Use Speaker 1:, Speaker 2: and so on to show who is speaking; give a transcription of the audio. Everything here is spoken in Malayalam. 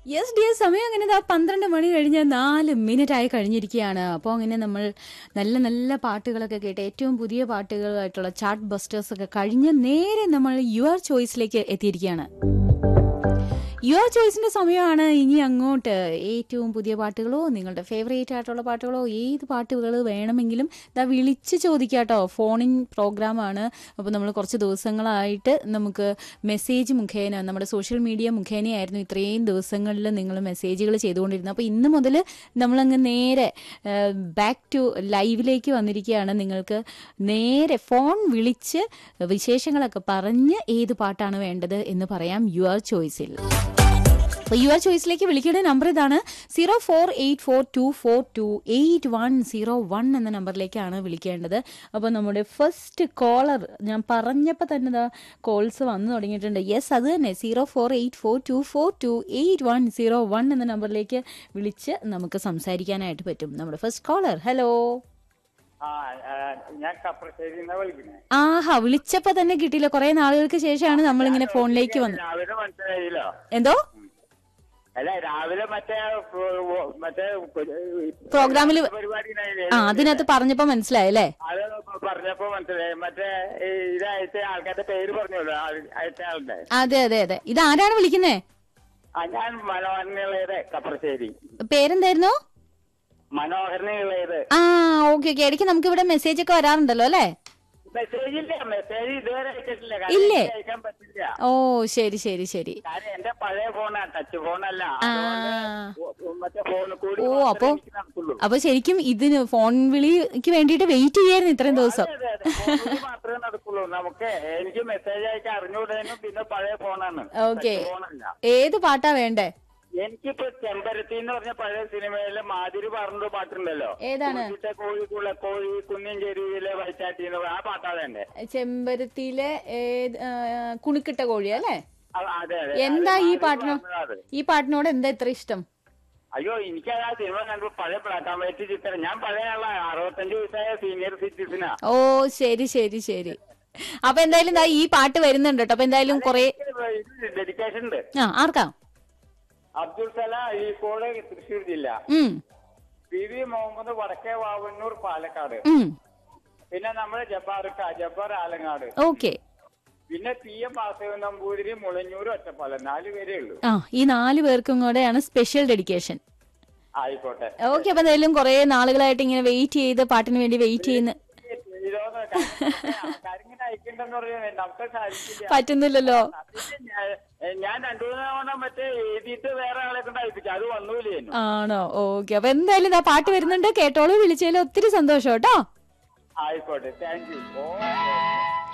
Speaker 1: യെസ് ഡിയർ സമയം അങ്ങനെ ദാ പന്ത്രണ്ട് മണി കഴിഞ്ഞ് നാല് മിനിറ്റ് ആയി കഴിഞ്ഞിരിക്കുകയാണ് അപ്പോൾ അങ്ങനെ നമ്മൾ നല്ല നല്ല പാട്ടുകളൊക്കെ കേട്ട് ഏറ്റവും പുതിയ പാട്ടുകളായിട്ടുള്ള ചാർട്ട് ബസ്റ്റേഴ്സ് ഒക്കെ കഴിഞ്ഞ് നേരെ നമ്മൾ യുവർ ചോയ്സിലേക്ക് എത്തിയിരിക്കുകയാണ് യുവർ ചോയ്സിന്റെ സമയമാണ് ഇനി അങ്ങോട്ട് ഏറ്റവും പുതിയ പാട്ടുകളോ നിങ്ങളുടെ ഫേവറേറ്റ് ആയിട്ടുള്ള പാട്ടുകളോ ഏത് പാട്ടുകൾ വേണമെങ്കിലും ഇതാ വിളിച്ച് ചോദിക്കാട്ടോ ഫോണിൻ പ്രോഗ്രാമാണ് അപ്പോൾ നമ്മൾ കുറച്ച് ദിവസങ്ങളായിട്ട് നമുക്ക് മെസ്സേജ് മുഖേന നമ്മുടെ സോഷ്യൽ മീഡിയ മുഖേനയായിരുന്നു ഇത്രയും ദിവസങ്ങളിൽ നിങ്ങൾ മെസ്സേജുകൾ ചെയ്തുകൊണ്ടിരുന്നത് അപ്പോൾ ഇന്ന് മുതൽ നമ്മളങ്ങ് നേരെ ബാക്ക് ടു ലൈവിലേക്ക് വന്നിരിക്കുകയാണ് നിങ്ങൾക്ക് നേരെ ഫോൺ വിളിച്ച് വിശേഷങ്ങളൊക്കെ പറഞ്ഞ് ഏത് പാട്ടാണ് വേണ്ടത് എന്ന് പറയാം യുവർ ചോയ്സിൽ അപ്പോൾ യുവർ ചോയ്സിലേക്ക് വിളിക്കേണ്ട നമ്പർ ഇതാണ് zero four eight four two four two eight one zero one എന്ന നമ്പറിലേക്കാണ് വിളിക്കേണ്ടത് അപ്പോൾ നമ്മുടെ ഫസ്റ്റ് കോളർ ഞാൻ പറഞ്ഞപ്പോൾ തന്നെ ഇതാ കോൾസ് വന്നു തുടങ്ങിയിട്ടുണ്ട് യെസ് അത് തന്നെ zero four eight four two four two eight one zero one എന്ന നമ്പറിലേക്ക് വിളിച്ച് നമുക്ക് സംസാരിക്കാനായിട്ട് പറ്റും നമ്മുടെ ഫസ്റ്റ് കോളർ ഹലോ
Speaker 2: ആ ആ, ഞാൻ കപ്രശ്ശേരി വിളിക്കുന്നത്
Speaker 1: ആഹാ വിളിച്ചപ്പോൾ തന്നെ കിട്ടിയില്ല കുറേ നാളുകൾക്ക് ശേഷമാണ് നമ്മളിങ്ങനെ ഫോണിലേക്ക് വന്നത്
Speaker 2: രാവിലെ മനസ്സിലായില്ലോ
Speaker 1: എന്തോ
Speaker 2: അല്ല രാവിലെ മറ്റേ പ്ര- മറ്റേ
Speaker 1: പ്രോഗ്രാമില്
Speaker 2: പരിപാടി
Speaker 1: ആ അതിനകത്ത് പറഞ്ഞപ്പോൾ മനസ്സിലായല്ലേ
Speaker 2: അത് പറഞ്ഞപ്പോ മനസ്സിലായി മറ്റേ ഈ ഇതയച്ച ആൾക്കാരുടെ പേര് പറഞ്ഞോളൂ ആൾ- അയച്ച ആളുടെ
Speaker 1: അതെ അതെ അതെ ഇത് ആരാണ് വിളിക്കുന്നേ
Speaker 2: ആ ഞാൻ മനോഹരനുള്ളത് കപ്രശ്ശേരി
Speaker 1: പേരെന്തായിരുന്നു
Speaker 2: മനോഹരനുള്ളത്
Speaker 1: ആ ഓക്കെ ഓക്കെ ഇടയ്ക്ക് നമുക്ക് ഇവിടെ മെസ്സേജ് ഒക്കെ വരാറുണ്ടല്ലോ അല്ലേ
Speaker 2: മെസ്സേജ് ഇല്ല മെസ്സേജ് ഇതുവരെ അയച്ചിട്ടില്ല കാരണം
Speaker 1: ഇല്ലേ?
Speaker 2: എനിക്ക് അയക്കാൻ പറ്റില്ല
Speaker 1: ഓ ശരി ശരി ശരി
Speaker 2: കാരണം എന്റെ പഴയ ഫോണാ ടച്ച് ഫോണല്ല
Speaker 1: ആ
Speaker 2: അതുകൊണ്ട് മറ്റേ ഫോണിൽ കൂടി
Speaker 1: ഓ
Speaker 2: മാത്രമേ
Speaker 1: അപ്പൊ
Speaker 2: എനിക്ക് നടക്കുള്ളൂ
Speaker 1: അപ്പൊ ശരിക്കും ഇതിന് ഫോൺ വിളിക്ക് വേണ്ടിയിട്ട് വെയിറ്റ് ചെയ്യായിരുന്നു ഇത്രയും ദിവസം
Speaker 2: അതെ, അതെ, അതെ. ഫോണിൽ മാത്രമേ നടക്കുള്ളൂ നമുക്ക് എനിക്ക് മെസ്സേജ് അയക്കാൻ അറിഞ്ഞുകൂടാനും പിന്നെ പഴയ ഫോണാണ്
Speaker 1: ഓക്കെ
Speaker 2: ടച്ച് ഫോണല്ല
Speaker 1: ഏത് പാട്ടാ വേണ്ടേ
Speaker 2: എനിക്കിപ്പോ ചെമ്പരത്തി എന്ന് പറഞ്ഞ പഴയ സിനിമയിലെ മാതിരി പറഞ്ഞ പാട്ടുണ്ടല്ലോ
Speaker 1: ഏതാണ്
Speaker 2: കുളിച്ചിട്ട കോഴി കുള കോഴി കുന്നിൻ ചെരുവിലെ വൈറ്റാട്ടി എന്ന് പറ- ആ പാട്ടാ തന്നെ
Speaker 1: ചെമ്പരത്തിയിലെ ഏത് ആ, കുണുക്കിട്ട കോഴി അല്ലേ
Speaker 2: അതെ അതെ
Speaker 1: എന്താ
Speaker 2: അത്
Speaker 1: ഈ
Speaker 2: മാതിരി
Speaker 1: പാട്ടിനോ
Speaker 2: പറഞ്ഞതാ അത്.
Speaker 1: ഈ പാട്ടിനോട് എന്താ ഇത്ര ഇഷ്ടം
Speaker 2: അയ്യോ എനിക്ക് ആ സിനിമ കണ്ടു പഴയ ബ്ലാക്ക് ആൻഡ് വൈറ്റ് ചിത്രം ഞാൻ പഴയ ആളാ അറുപത്തഞ്ച് വയസ്സായ സീനിയർ സിറ്റിസനാ
Speaker 1: ഓ ശരി ശരി ശരി അപ്പൊ എന്തായാലും ദാ ഈ പാട്ട് വരുന്നുണ്ട് കേട്ടോ അപ്പൊ എന്തായാലും കൊറേ
Speaker 2: ഡെഡിക്കേഷൻ ഉണ്ട്
Speaker 1: ആ ആർക്കാ
Speaker 2: അബ്ദുൾ സലാം അഴീക്കോട് തൃശ്ശൂർ ജില്ല
Speaker 1: ഉം
Speaker 2: പി വി മുഹമ്മദ് വടക്കേ വാവന്നൂർ പാലക്കാട്
Speaker 1: ഉം
Speaker 2: പിന്നെ നമ്മുടെ ജബ്ബാർക്ക ജബ്ബാർ ആലങ്ങാട്
Speaker 1: ഓക്കെ
Speaker 2: പിന്നെ പി എം വാസവൻ നമ്പൂതിരി മുളഞ്ഞൂർ ഒറ്റപ്പാലം നാല് പേരേ ഉള്ളൂ
Speaker 1: ആ ഈ നാല് പേർക്കും കൂടെയാണ് സ്പെഷ്യൽ ഡെഡിക്കേഷൻ
Speaker 2: ആയിക്കോട്ടെ
Speaker 1: ഓക്കെ അപ്പൊ എന്തായാലും കുറെ നാളുകളായിട്ട് ഇങ്ങനെ വെയിറ്റ് ചെയ്ത് പാട്ടിന് വേണ്ടി വെയിറ്റ് ചെയ്യുന്ന
Speaker 2: ഇതൊന്ന് കരിങ്ങനെ അയക്കണ്ടെന്ന് പറഞ്ഞാൽ നമുക്ക് സാധിക്കില്ല
Speaker 1: പറ്റുന്നില്ലല്ലോ
Speaker 2: അതിന് ഞാൻ- ഞാൻ രണ്ടു മൂന്ന് തവണ മറ്റേ എഴുതിയിട്ട് വേറെ ആളെ കൊണ്ട് അയപ്പിച്ചു അത് വന്നൂലേ
Speaker 1: ആണോ ഓക്കെ അപ്പൊ എന്തായാലും ഇതാ പാട്ട് വരുന്നുണ്ട് കേട്ടോളൂ വിളിച്ചതിൽ ഒത്തിരി സന്തോഷം കേട്ടോ
Speaker 2: ആയിക്കോട്ടെ താങ്ക് യു ഓ